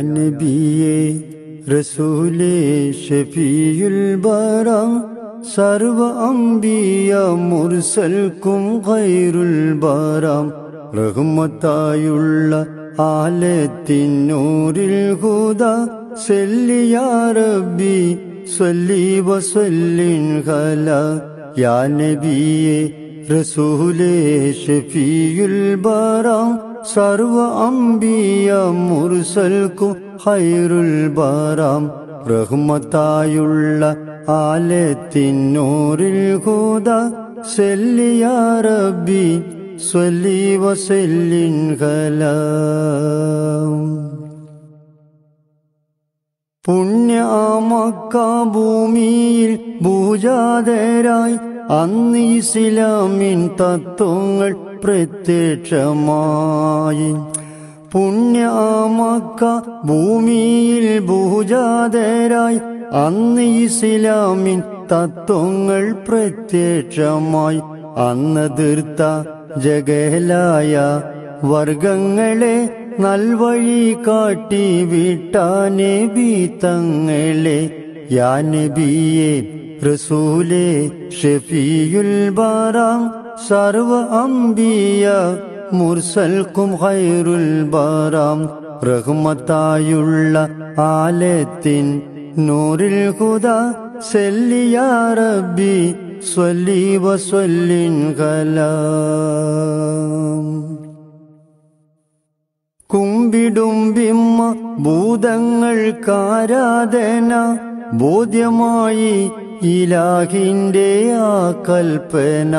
നബിയെ റസൂലേ ഷഫീയുൽ ബറാം സർവ അംബിയ മുർസൽക്കും ഖൈറുൽ ബറാം റഹ്മത്തായുള്ള ആലത്തിനൂരിൽ ഹുദ സല്ലിയാ റബ്ബി സ്വല്ലി വസല്ലിൻ ഖല യാ നബിയെ റസൂലേ ഷഫീയുൽ ബറാം സർവ അംബിയ മുർസൽക്കും ഖൈറുൽ ബറാം റഹ്മത്തായുള്ള ആലത്തിനൂരിൽ ഹുദ സല്ലിയാ റബ്ബി സ്വല്ലി വസല്ലിൻ ഖലാം പുണ്യ മക്ക ഭൂമിയിൽ ഭൂജാതരായി അന്ന് ഇസ്ലാമിൻ തത്വങ്ങൾ പ്രത്യക്ഷമായി പുണ്യ മക്ക ഭൂമിയിൽ ഭൂജാതരായി അന്ന് ഇസ്ലാമിൻ തത്വങ്ങൾ പ്രത്യക്ഷമായി അന്ന് തീർത്ത ജഗലായ വർഗങ്ങളെ നൽവഴി കാട്ടി വിട്ടാനെ ബീത്തങ്ങളെ യാ നബിയെ റസൂലേ ഷഫീയുൽ ബറാം സർവ അംബിയ മുർസൽക്കും ഖൈറുൽ ബറാം റഹ്മത്തായുള്ള ആലത്തിൻ നൂറിൽ ഹുദ സെല്ലിയാ റബ്ബി സ്വല്ലി വസ്വല്ലിൻ കലാം കുമ്പിടും ബിമ്മ ഭൂതങ്ങൾക്കാരാധന ബോധ്യമായി ഇലാഹിന്റെ ആ കൽപ്പന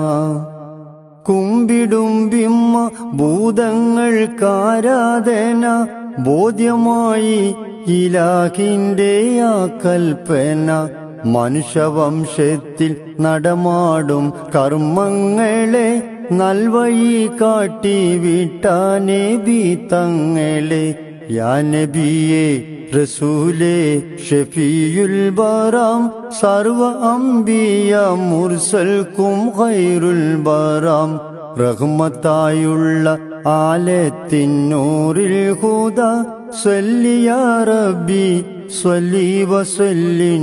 കുമ്പിടും ബിമ്മ ഭൂതങ്ങൾക്കാരാധന ബോധ്യമായി ഇലാഹിന്റെ ആ കൽപ്പന മനുഷ്യവംശത്തിൽ നടമാടും കർമ്മങ്ങളെ നൽവഴി കാട്ടി വിട്ടാനെ ബീത്തങ്ങളെ യാ നബിയെ റസൂലേ ഷഫീയുൽ ബറാം സർവ അംബിയ മുർസൽക്കും ഖൈറുൽ ബറാം റഹ്മത്തായുള്ള ആലത്തിനൂറിൽ ഹുദ സ്വല്ലിയാ റബ്ബി സ്വല്ലി വസല്ലിൻ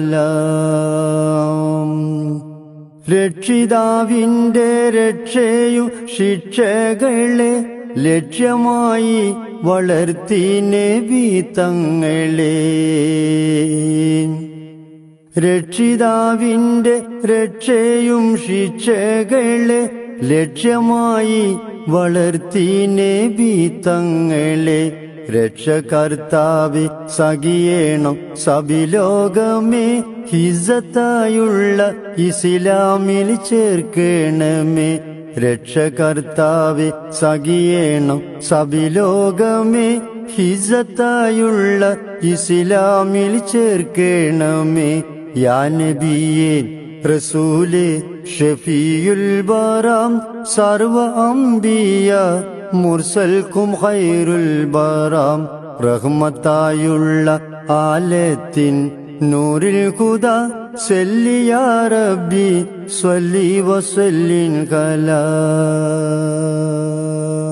കലാം രക്ഷിതാവിന്റെ രക്ഷയും ശിക്ഷകളെ ലക്ഷ്യമായി വളർത്തിനെ ബീത്തങ്ങളെ രക്ഷിതാവിന്റെ രക്ഷയും ശിക്ഷകളെ ലക്ഷ്യമായി വളർത്തിനെ ബീത്തങ്ങളെ രക്ഷകർത്താവെ സഖിയേണം സബിലോകമേ ഹിസത്തായുള്ള ഇസ്ലാമിൽ ചേർക്കണമേ രക്ഷകർത്താവെ സഖിയേണം സബിലോകമേ ഹിസത്തായുള്ള ഇസ്ലാമിൽ ചേർക്കണമേ യാ നബിയേ റസൂലേ ഷഫീയുൽ ബറാം സർവ അംബിയ മുർസൽക്കും ഖൈറുൽ ബറാം റഹ്മത്തായുള്ള ആലത്തിൻ നൂറിൽ ഹുദ സല്ലിയാ റബ്ബി സ്വല്ലി വസല്ലിൻ കലാ